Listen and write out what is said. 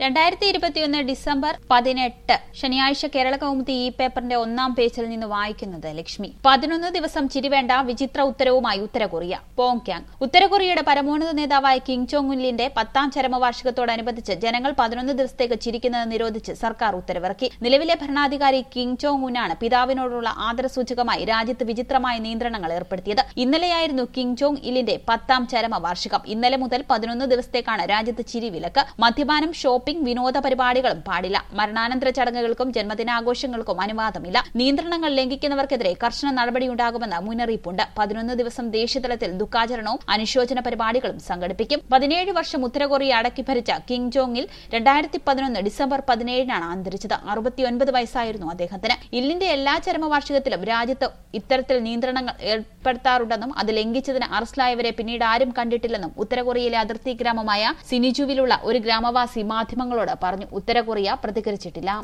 രണ്ടായിരത്തി ഇരുപത്തിയൊന്ന് ഡിസംബർ പതിനെട്ട് ശനിയാഴ്ച കേരള കൗമുദി ഈ പേപ്പറിന്റെ ഒന്നാം പേജിൽ നിന്ന് വായിക്കുന്നത് ലക്ഷ്മി പതിനൊന്ന് ദിവസം ചിരിവേണ്ട വിചിത്ര ഉത്തരവുമായി ഉത്തര കൊറിയ പോങ്ക്യാങ് ഉത്തര കൊറിയയുടെ പരമോന്നത നേതാവായ കിങ് ചോങ് ഉന്നിന്റെ പത്താം ചരമവാർഷികത്തോടനുബന്ധിച്ച് ജനങ്ങൾ പതിനൊന്ന് ദിവസത്തേക്ക് ചിരിക്കുന്നത് നിരോധിച്ച് സർക്കാർ ഉത്തരവിറക്കി നിലവിലെ ഭരണാധികാരി കിങ് ചോങ് ഉന്നാണ് പിതാവിനോടുള്ള ആദരസൂചകമായി രാജ്യത്ത് വിചിത്രമായ നിയന്ത്രണങ്ങൾ ഏർപ്പെടുത്തിയത് ഇന്നലെയായിരുന്നു കിങ് ചോങ് ഇല്ലിന്റെ പത്താം ചരമവാർഷികം ഇന്നലെ മുതൽ പതിനൊന്ന് ദിവസത്തേക്കാണ് രാജ്യത്ത് ചിരി വിലക്ക് മദ്യപാനം ഷോപ്പിംഗ് വിനോദ പരിപാടികളും പാടില്ല മരണാനന്തര ചടങ്ങുകൾക്കും ജന്മദിനാഘോഷങ്ങൾക്കും അനുവാദമില്ല നിയന്ത്രണങ്ങൾ ലംഘിക്കുന്നവർക്കെതിരെ കർശന നടപടിയുണ്ടാകുമെന്ന് മുന്നറിയിപ്പുണ്ട് പതിനൊന്ന് ദിവസം ദേശീയതലത്തിൽ ദുഃഖാചരണവും അനുശോചന പരിപാടികളും സംഘടിപ്പിക്കും പതിനേഴ് വർഷം ഉത്തര കൊറിയ അടക്കി ഭരിച്ച കിങ് ജോങ്ങിൽ രണ്ടായിരത്തി പതിനൊന്ന് ഡിസംബർ പതിനേഴിനാണ് അന്തരിച്ചത് അറുപത്തിയൊൻപത് വയസ്സായിരുന്നു അദ്ദേഹത്തിന് ഇല്ലിന്റെ എല്ലാ ചരമവാർഷികത്തിലും രാജ്യത്ത് ഇത്തരത്തിൽ നിയന്ത്രണങ്ങൾ ഏർപ്പെടുത്താറുണ്ടെന്നും അത് ലംഘിച്ചതിന് അറസ്റ്റിലായവരെ പിന്നീട് ആരും കണ്ടിട്ടില്ലെന്നും ഉത്തര കൊറിയയിലെ അതിർത്തി ഗ്രാമമായ സിനിജുവിലുള്ള ഒരു ഗ്രാമവാസി മാധ്യമങ്ങളോട് പറഞ്ഞു ഉത്തര കൊറിയ പ്രതികരിച്ചിട്ടില്ല